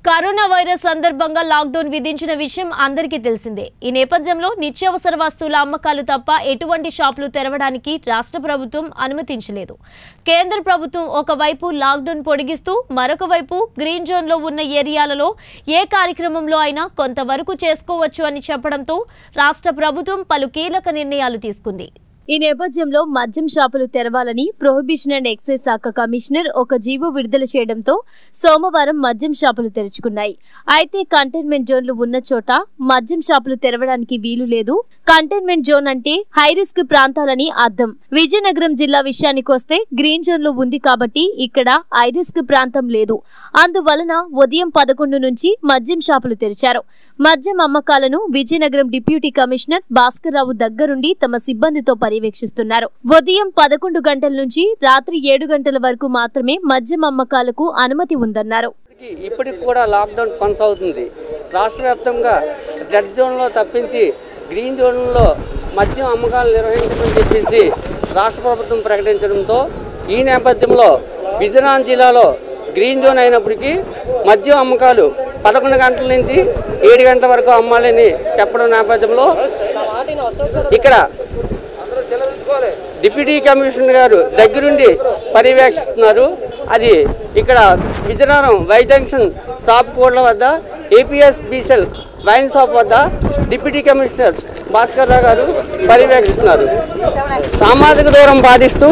corona virus సందర్భంగా lockdown విధించిన విషయం అందరికీ తెలిసిందే ఈ నేపథ్యంలో నిత్యావసర వస్తువుల అమ్మకాలు తప్ప ఎటువంటి షాపులు తెరవడానికి రాష్ట్ర ప్రభుత్వం అనుమతించలేదు కేంద్ర ప్రభుత్వం ఒకవైపు లాక్డౌన్ పొడిగిస్తూ మరొక వైపు గ్రీన్ జోన్లో ఉన్న ఏరియాలలో ఏ కార్యక్రమంలో అయినా కొంతవరకు చేసుకోవచ్చు అని చెప్పడంతో రాష్ట్ర ప్రభుత్వం పలు కీలక నిర్ణయాలు తీసుకుంది ఈ నేపథ్యంలో మద్యం షాపులు తెరవాలని ప్రొహిబిషన్ అండ్ ఎక్సైజ్ శాఖ కమిషనర్ ఒక జీవో విడుదల చేయడంతో సోమవారం మద్యం షాపులు తెరుచుకున్నాయి అయితే కంటైన్మెంట్ జోన్లు ఉన్న చోట మద్యం షాపులు తెరవడానికి వీలు లేదు కంటైన్మెంట్ జోన్ అంటే హై రిస్క్ ప్రాంతాలని అర్థం విజయనగరం జిల్లా విషయానికి వస్తే గ్రీన్ జోన్ లో ఉంది కాబట్టి ఇక్కడ హై రిస్క్ ప్రాంతం లేదు అందువలన ఉదయం పదకొండు నుంచి మద్యం షాపులు తెరిచారు మద్యం అమ్మకాలను విజయనగరం డిప్యూటీ కమిషనర్ భాస్కర్ రావు దగ్గరుండి తమ సిబ్బందితో పర్యవేక్షిస్తున్నారు ఉదయం పదకొండు గంటల నుంచి రాత్రి ఏడు గంటల వరకు మాత్రమే మద్యం అమ్మకాలకు అనుమతి ఉందన్నారు ఇప్పటికి- ఇప్పటికి కూడా లాక్డౌన్ కొనసాగుతుంది రాష్ట్ర వ్యాప్తంగా రెడ్ జోన్లో తప్పించి గ్రీన్ జోన్లో మద్యం అమ్మకాలు నిర్వహించమని చెప్పేసి రాష్ట్ర ప్రభుత్వం ప్రకటించడంతో ఈ నేపథ్యంలో విజయనగరం జిల్లాలో గ్రీన్ జోన్ అయినప్పటికీ మద్యం అమ్మకాలు పదకొండు గంటల నుంచి ఏడు గంటల వరకు అమ్మాలని చెప్పడం నేపథ్యంలో ఇక్కడ డిప్యూటీ కమిషనర్ గారు దగ్గరుండి పర్యవేక్షిస్తున్నారు అది ఇక్కడ విజయనగరం వై జంక్షన్ షాప్ కోడ్ల వద్ద ఏపీఎస్ బీసెల్ వైన్ షాప్ వద్ద డిప్యూటీ కమిషనర్ భాస్కర్ రావు గారు పర్యవేక్షిస్తున్నారు సామాజిక దూరం పాటిస్తూ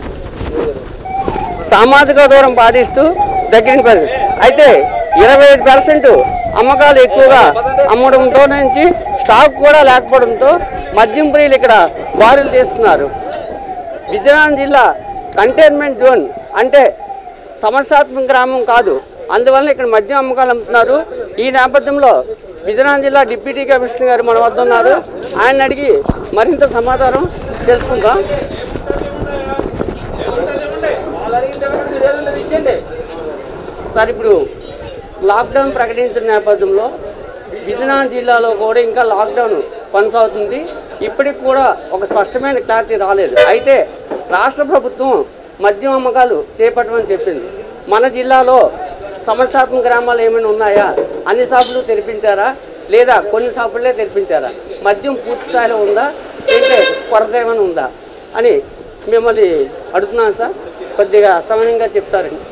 సామాజిక దూరం పాటిస్తూ దగ్గరికి పరి అయితే ఇరవై ఐదు పర్సెంట్ అమ్మకాలు ఎక్కువగా అమ్మడంతో నుంచి స్టాక్ కూడా లేకపోవడంతో మద్యం ప్రియులు ఇక్కడ బారులు తీస్తున్నారు విజయనగరం జిల్లా కంటైన్మెంట్ జోన్ అంటే సమస్యాత్మక గ్రామం కాదు అందువల్ల ఇక్కడ మద్యం అమ్మకాలు అమ్ముతున్నారు ఈ నేపథ్యంలో విజయనగరం జిల్లా డిప్యూటీ కమిషనర్ గారు మన వద్ద ఉన్నారు ఆయన అడిగి మరింత సమాచారం తెలుసుకుందాం సార్ ఇప్పుడు లాక్డౌన్ ప్రకటించిన నేపథ్యంలో విజయనగరం జిల్లాలో కూడా ఇంకా లాక్డౌన్ కొనసాగుతుంది ఇప్పటికి కూడా ఒక స్పష్టమైన క్లారిటీ రాలేదు అయితే రాష్ట్ర ప్రభుత్వం మద్యం అమ్మకాలు చేపట్టమని చెప్పింది మన జిల్లాలో సమస్యాత్మక గ్రామాలు ఏమైనా ఉన్నాయా అన్ని షాపులు తెరిపించారా లేదా కొన్ని షాపులే తెరిపించారా మద్యం పూర్తి స్థాయిలో ఉందా అంటే కొరత ఏమైనా ఉందా అని మిమ్మల్ని అడుగుతున్నాను సార్ కొద్దిగా సమయంగా చెప్తారండి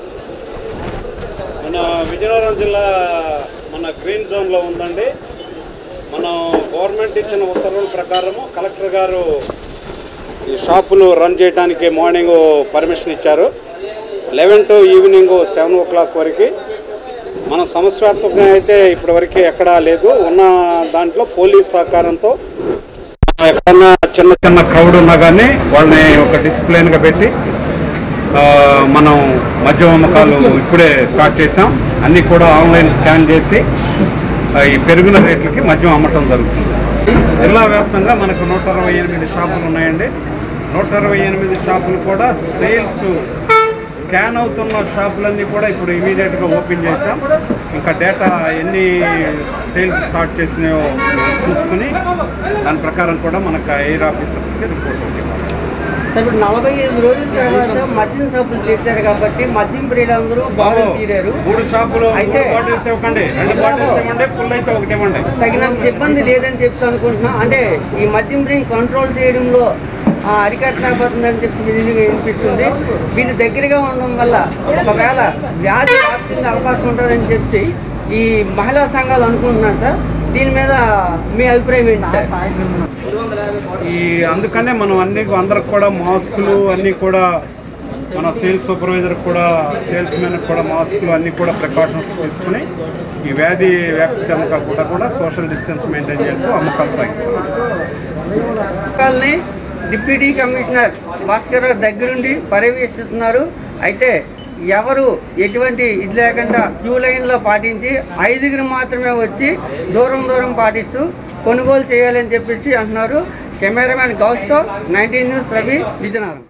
మన విజయనగరం జిల్లా మన గ్రీన్ జోన్లో ఉందండి మనం గవర్నమెంట్ ఇచ్చిన ఉత్తర్వుల ప్రకారము కలెక్టర్ గారు ఈ షాపులు రన్ చేయడానికి మార్నింగ్ పర్మిషన్ ఇచ్చారు eleven to evening seven o'clock వరకు మన సమస్యాత్మకంగా అయితే ఇప్పటివరకు ఎక్కడా లేదు ఉన్న దాంట్లో పోలీస్ సహకారంతో ఎక్కడన్నా చిన్న చిన్న క్రౌడ్ ఉన్నా కానీ వాళ్ళని ఒక డిసిప్లిన్గా పెట్టి ఆ, మనం మద్యం అమ్మకాలు ఇప్పుడే స్టార్ట్ చేసాం అన్నీ కూడా ఆన్లైన్ స్కాన్ చేసి ఆ, ఈ పెరిగిన రేట్లకి మద్యం అమ్మటం జరుగుతుంది జిల్లా వ్యాప్తంగా మనకు నూట అరవై ఎనిమిది షాపులు ఉన్నాయండి నూట అరవై ఎనిమిది షాపులు కూడా సేల్స్ స్కాన్ అవుతున్న షాపులన్నీ కూడా ఇప్పుడు ఇమీడియట్గా ఓపెన్ చేసాం ఇంకా డేటా ఎన్ని సేల్స్ స్టార్ట్ చేసినాయో చూసుకుని దాని ప్రకారం కూడా మనకు ఎయిర్ ఆఫీసర్స్కి రిపోర్ట్ ఉంది సార్ ఇప్పుడు నలభై ఐదు రోజుల తర్వాత మద్యం షాపులు తెచ్చారు కాబట్టి మద్యం ప్రియులందరూ బాగా తీరారు మూడు షాపులు అయితే- మూడు బాటిల్స్ ఇవ్వకండి రెండు బాటిల్స్ ఇవ్వండి ఫుల్ అయితే ఒకటి ఇవ్వండి తగినంత సిబ్బంది లేదని చెప్పి అనుకుంటున్నాం అంటే ఈ మద్యం ప్రియం కంట్రోల్ చేయడంలో ఆ, అరికట్టలేకపోతుందని చెప్పి విని- వినిపిస్తుంది వీళ్ళు దగ్గరగా ఉండడం వల్ల ఒకవేళ వ్యాధి వ్యాప్తికి అవకాశం ఉంటుందని చెప్పి ఈ మహిళా సంఘాలు అనుకుంటున్నారు సార్ దీని మీద మీ అభిప్రాయం ఏంటి సార్ ఈ అందుకనే మనం అన్ని అందరికి కూడా మాస్కులు అన్నీ కూడా మన సేల్స్ సూపర్వైజర్ కూడా సేల్స్ మెన్ కూడా మాస్కులు అన్నీ కూడా ప్రికాషన్స్ తీసుకుని ఈ వ్యాధి వ్యాప్తి చెందకుండా కూడా సోషల్ డిస్టెన్స్ మెయింటైన్ చేస్తూ అమ్మకాలు సాగిస్తాం అమ్మకాలని డిప్యూటీ కమిషనర్ భాస్కర్ రావు దగ్గరుండి పర్యవేక్షిస్తున్నారు అయితే ఎవరు ఎటువంటి ఇది లేకుండా క్యూ లైన్లో పాటించి ఐదుగురు మాత్రమే వచ్చి దూరం దూరం పాటిస్తూ కొనుగోలు చేయాలని చెప్పేసి అంటున్నారు కెమెరామ్యాన్ గౌస్తో నైన్టీన్ న్యూస్ రవి విజయనగరం